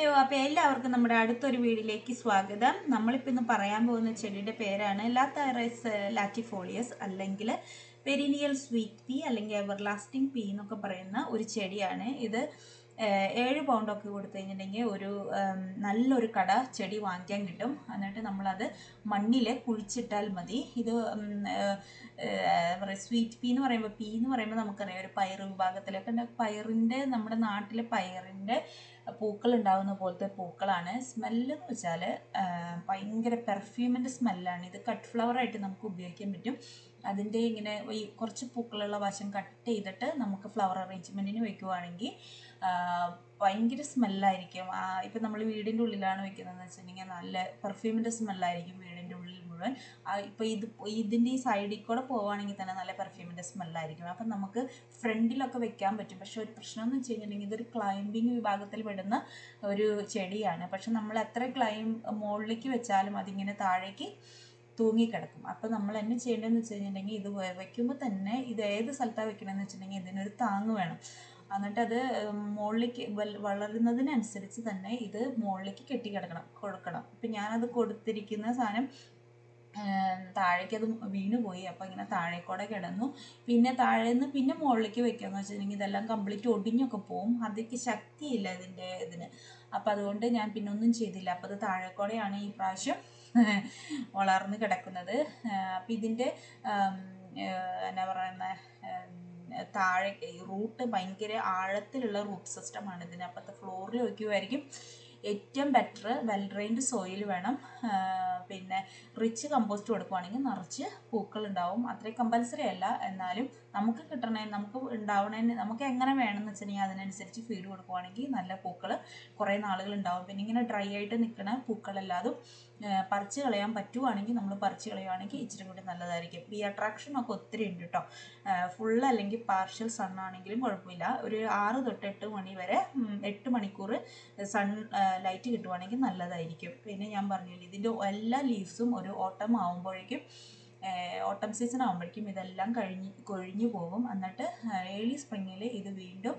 hello അപ്പോൾ എല്ലാവർക്കും നമ്മുടെ അടുത്തൊരു വീഡിയോയിലേക്ക് സ്വാഗതം നമ്മളിപ്പോൾ ഇന്ന് പറയാൻ പോകുന്ന ചെടിയുടെ പേരാണ് ലാത്താറസ് ലാറ്റിഫോളിയസ് അല്ലെങ്കിൽ പെരിനിയൽ സ്വീറ്റ് പീ അല്ലെങ്കിൽ എവർലാസ്റ്റിംഗ് പീ എന്നൊക്കെ പറയുന്ന ഒരു ചെടിയാണ് ഇത് ഏഹ്, ഏഴ് പൗണ്ടൊക്കെ കൊടുത്തു കഴിഞ്ഞിട്ടുണ്ടെങ്കിൽ ഒരു ഉം, നല്ലൊരു കട ചെടി വാങ്ങിക്കാൻ കിട്ടും എന്നിട്ട് നമ്മളത് മണ്ണിൽ കുഴിച്ചിട്ടാൽ മതി ഇത് ഉം, ഏഹ്, ഏഹ്, പറയുക സ്വീറ്റ് പീ എന്ന് പറയുമ്പോൾ പീ എന്ന് പറയുമ്പോൾ നമുക്കറിയാം ഒരു പയർ വിഭാഗത്തിലൊക്കെ ഉണ്ട് പയറിൻ്റെ നമ്മുടെ നാട്ടിലെ പയറിൻ്റെ പൂക്കൾ ഉണ്ടാകുന്ന പോലത്തെ പൂക്കളാണ് സ്മെല്ല് എന്ന് വെച്ചാൽ ഭയങ്കര പെർഫ്യൂമിൻ്റെ സ്മെല്ലാണ് ഇത് കട്ട് ഫ്ലവർ ആയിട്ട് നമുക്ക് ഉപയോഗിക്കാൻ പറ്റും അതിൻ്റെ ഇങ്ങനെ ഈ കുറച്ച് പൂക്കളുള്ള വശം കട്ട് ചെയ്തിട്ട് നമുക്ക് ഫ്ലവർ അറേഞ്ച്മെൻറ്റിന് വെക്കുവാണെങ്കിൽ ഭയങ്കര സ്മെല്ലായിരിക്കും ഇപ്പം നമ്മൾ വീടിൻ്റെ ഉള്ളിലാണ് വെക്കുന്നതെന്ന് വെച്ചിട്ടുണ്ടെങ്കിൽ നല്ല പെർഫ്യൂമിൻ്റെ സ്മെല്ലായിരിക്കും വീടിൻ്റെ ഉള്ളിൽ മുഴുവൻ ഇപ്പോൾ ഇത് ഇതിൻ്റെ ഈ സൈഡിൽ കൂടെ പോവുകയാണെങ്കിൽ തന്നെ നല്ല പെർഫ്യൂമിൻ്റെ സ്മെല്ലായിരിക്കും അപ്പം നമുക്ക് ഫ്രണ്ടിലൊക്കെ വെക്കാൻ പറ്റും പക്ഷെ ഒരു പ്രശ്നം എന്ന് വെച്ച് കഴിഞ്ഞിട്ടുണ്ടെങ്കിൽ ഇതൊരു ക്ലൈംബിങ് വിഭാഗത്തിൽ പെടുന്ന ഒരു ചെടിയാണ് പക്ഷെ നമ്മൾ എത്ര ക്ലൈം മുകളിലേക്ക് വെച്ചാലും അതിങ്ങനെ താഴേക്ക് തൂങ്ങിക്കിടക്കും അപ്പോൾ നമ്മൾ എന്നെ ചെയ്യേണ്ടതെന്ന് വെച്ച് കഴിഞ്ഞിട്ടുണ്ടെങ്കിൽ ഇത് വെ- വെക്കുമ്പോൾ തന്നെ ഇത് ഏത് സ്ഥലത്താണ് വെക്കണമെന്ന് വെച്ചിട്ടുണ്ടെങ്കിൽ ഇതിനൊരു താങ്ങ് വേണം എന്നിട്ട് അത് മുകളിലേക്ക് വൽ- വളരുന്നതിനനുസരിച്ച് തന്നെ ഇത് മുകളിലേക്ക് കെട്ടിക്കിടക്കണം കൊടുക്കണം ഇപ്പം ഞാനത് കൊടുത്തിരിക്കുന്ന സാധനം ഏം, താഴേക്ക് അത് വീണ് പോയി അപ്പോൾ ഇങ്ങനെ താഴേക്കൂടെ കിടന്നു പിന്നെ താഴേന്ന് പിന്നെ മുകളിലേക്ക് വെക്കാന്ന് വെച്ചിട്ടുണ്ടെങ്കിൽ ഇതെല്ലാം കംപ്ലീറ്റ് ഒടിഞ്ഞൊക്കെ പോവും അതിക്ക് ശക്തിയില്ല ഇതിൻ്റെ ഇതിന് അപ്പോൾ അതുകൊണ്ട് ഞാൻ പിന്നെ ഒന്നും ചെയ്തില്ല അപ്പോൾ അത് താഴേക്കൂടെയാണ് ഈ പ്രാവശ്യം വളർന്ന് കിടക്കുന്നത് അപ്പം ഇതിൻ്റെ ആം, ഏഹ്, എന്നാ പറയുന്ന താഴെ റൂട്ട് ഭയങ്കര ആഴത്തിലുള്ള റൂട്ട് സിസ്റ്റമാണ് ഇതിന് അപ്പോഴത്തെ ഫ്ലോറിൽ വയ്ക്കുമായിരിക്കും ഏറ്റവും ബെറ്റർ വെൽ ഡ്രെയിൻഡ് സോയിൽ വേണം ആ, പിന്നെ റിച്ച് കമ്പോസ്റ്റ് കൊടുക്കുവാണെങ്കിൽ നിറച്ച് പൂക്കൾ ഉണ്ടാവും അത്രയും കമ്പൽസറി അല്ല എന്നാലും നമുക്ക് കിട്ടണേ നമുക്ക് ഉണ്ടാവണേന് നമുക്ക് എങ്ങനെ വേണമെന്ന് വെച്ചിട്ടുണ്ടെങ്കിൽ അതിനനുസരിച്ച് ഫീഡ് കൊടുക്കുവാണെങ്കിൽ നല്ല പൂക്കൾ കുറേ നാളുകൾ ഉണ്ടാവും പിന്നെ ഇങ്ങനെ ഡ്രൈ ആയിട്ട് നിൽക്കുന്ന പൂക്കളല്ലാതും ആ, പറിച്ച് കളയാൻ പറ്റുവാണെങ്കിൽ നമ്മൾ പറിച്ച് കളയുവാണെങ്കിൽ ഇച്ചിരി കൂടി നല്ലതായിരിക്കും ഈ അട്രാക്ഷൻ ഒക്കെ ഒത്തിരി ഉണ്ട് കേട്ടോ ഫുൾ അല്ലെങ്കിൽ പാർഷ്യൽ സൺ ആണെങ്കിലും കുഴപ്പമില്ല ഒരു ആറ് തൊട്ട് എട്ട് മണി വരെ ഉം, എട്ട് മണിക്കൂർ സൺ ലൈറ്റ് കിട്ടുവാണെങ്കിൽ നല്ലതായിരിക്കും പിന്നെ ഞാൻ പറഞ്ഞില്ലേ ഇതിൻ്റെ എല്ലാ ലീവ്സും ഒരു ഓട്ടം ആകുമ്പോഴേക്കും ഓട്ടം സീസൺ ആകുമ്പോഴേക്കും ഇതെല്ലാം കഴിഞ്ഞ് കൊഴിഞ്ഞു പോകും എന്നിട്ട് ഏർലി സ്പ്രിങ്ങിൽ ഇത് വീണ്ടും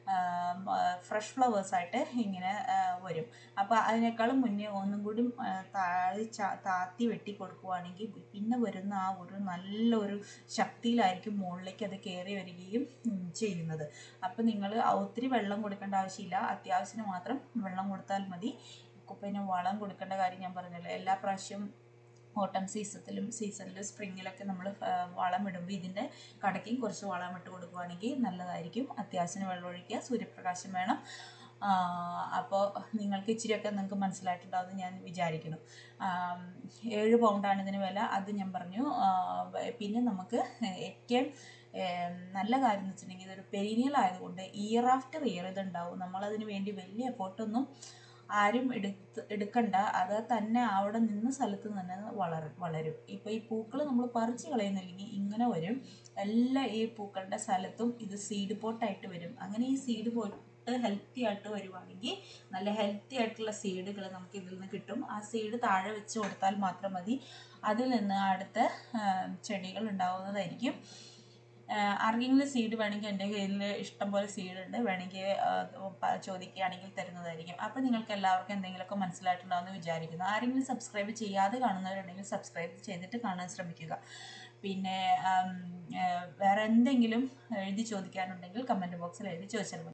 ഫ്രഷ് ഫ്ലവേഴ്സായിട്ട് ഇങ്ങനെ ആ, വരും അപ്പോൾ അതിനേക്കാളും മുന്നേ ഒന്നും കൂടി ആ, താഴെ ചാ- താത്തി വെട്ടി കൊടുക്കുവാണെങ്കിൽ പിന്നെ വരുന്ന ആ ഒരു നല്ലൊരു ശക്തിയിലായിരിക്കും മുകളിലേക്ക് അത് കയറി വരികയും ഉം, ചെയ്യുന്നത് അപ്പോൾ നിങ്ങൾ ഒത്തിരി വെള്ളം കൊടുക്കേണ്ട ആവശ്യമില്ല അത്യാവശ്യത്തിന് മാത്രം വെള്ളം കൊടുത്താൽ മതി പിന്നെ വളം കൊടുക്കേണ്ട കാര്യം ഞാൻ പറഞ്ഞല്ലോ എല്ലാ പ്രാവശ്യം ഓട്ടം സീസണിലും സീസണിലും സ്പ്രിങ്ങിലൊക്കെ നമ്മൾ വളം ഇടുമ്പോൾ ഇതിൻ്റെ കടയ്ക്കും കുറച്ച് വളം ഇട്ട് കൊടുക്കുകയാണെങ്കിൽ നല്ലതായിരിക്കും അത്യാവശ്യത്തിന് വെള്ളം ഒഴിക്കുക സൂര്യപ്രകാശം വേണം അപ്പോൾ നിങ്ങൾക്ക് ഇച്ചിരിയൊക്കെ നിങ്ങൾക്ക് മനസ്സിലായിട്ടുണ്ടാവുമെന്ന് ഞാൻ വിചാരിക്കുന്നു ആം, ഏഴ് പൗണ്ടാണ് ഇതിന് വില അത് ഞാൻ പറഞ്ഞു ആ, പിന്നെ നമുക്ക് ഏറ്റവും ഏം, നല്ല കാര്യം എന്ന് വെച്ചിട്ടുണ്ടെങ്കിൽ ഇതൊരു പെരീനിയൽ ആയതുകൊണ്ട് ഇയർ ആഫ്റ്റർ ഇയർ ഇതുണ്ടാവും നമ്മളതിന് വേണ്ടി വലിയ എഫോർട്ടൊന്നും ആരും എടുത്ത് എടുക്കണ്ട അത് തന്നെ അവിടെ നിന്ന സ്ഥലത്ത് തന്നെ വളരും വളരും ഇപ്പോൾ ഈ പൂക്കൾ നമ്മൾ പറിച്ച് കളയുന്നില്ലെങ്കിൽ ഇങ്ങനെ വരും എല്ലാ ഈ പൂക്കളുടെ സ്ഥലത്തും ഇത് സീഡ് പോട്ടായിട്ട് വരും അങ്ങനെ ഈ സീഡ് പോട്ട് ഹെൽത്തി ആയിട്ട് വരുവാണെങ്കിൽ നല്ല ഹെൽത്തി ആയിട്ടുള്ള സീഡുകൾ നമുക്ക് ഇതിൽ നിന്ന് കിട്ടും ആ സീഡ് താഴെ വെച്ച് കൊടുത്താൽ മാത്രം മതി അതിൽ നിന്ന് അടുത്ത ആ, ചെടികൾ ഉണ്ടാവുന്നതായിരിക്കും ആഹ് ആർക്കെങ്കിലും സീഡ് വേണമെങ്കിൽ എൻ്റെ കയ്യിൽ ഇഷ്ടംപോലെ സീഡ് ഉണ്ട് വേണമെങ്കിൽ ആഹ് പ- ചോദിക്കുകയാണെങ്കിൽ തരുന്നതായിരിക്കും അപ്പോൾ നിങ്ങൾക്ക് എല്ലാവർക്കും എന്തെങ്കിലുമൊക്കെ മനസ്സിലായിട്ടുണ്ടാവുമെന്ന് വിചാരിക്കുന്നു ആരെങ്കിലും സബ്സ്ക്രൈബ് ചെയ്യാതെ കാണുന്നവരുണ്ടെങ്കിൽ സബ്സ്ക്രൈബ് ചെയ്തിട്ട് കാണാൻ ശ്രമിക്കുക പിന്നെ ആം, ആഹ് വേറെ എന്തെങ്കിലും എഴുതി ചോദിക്കാനുണ്ടെങ്കിൽ കമൻറ്റ് ബോക്സിൽ എഴുതി ചോദിച്ചാൽ മതി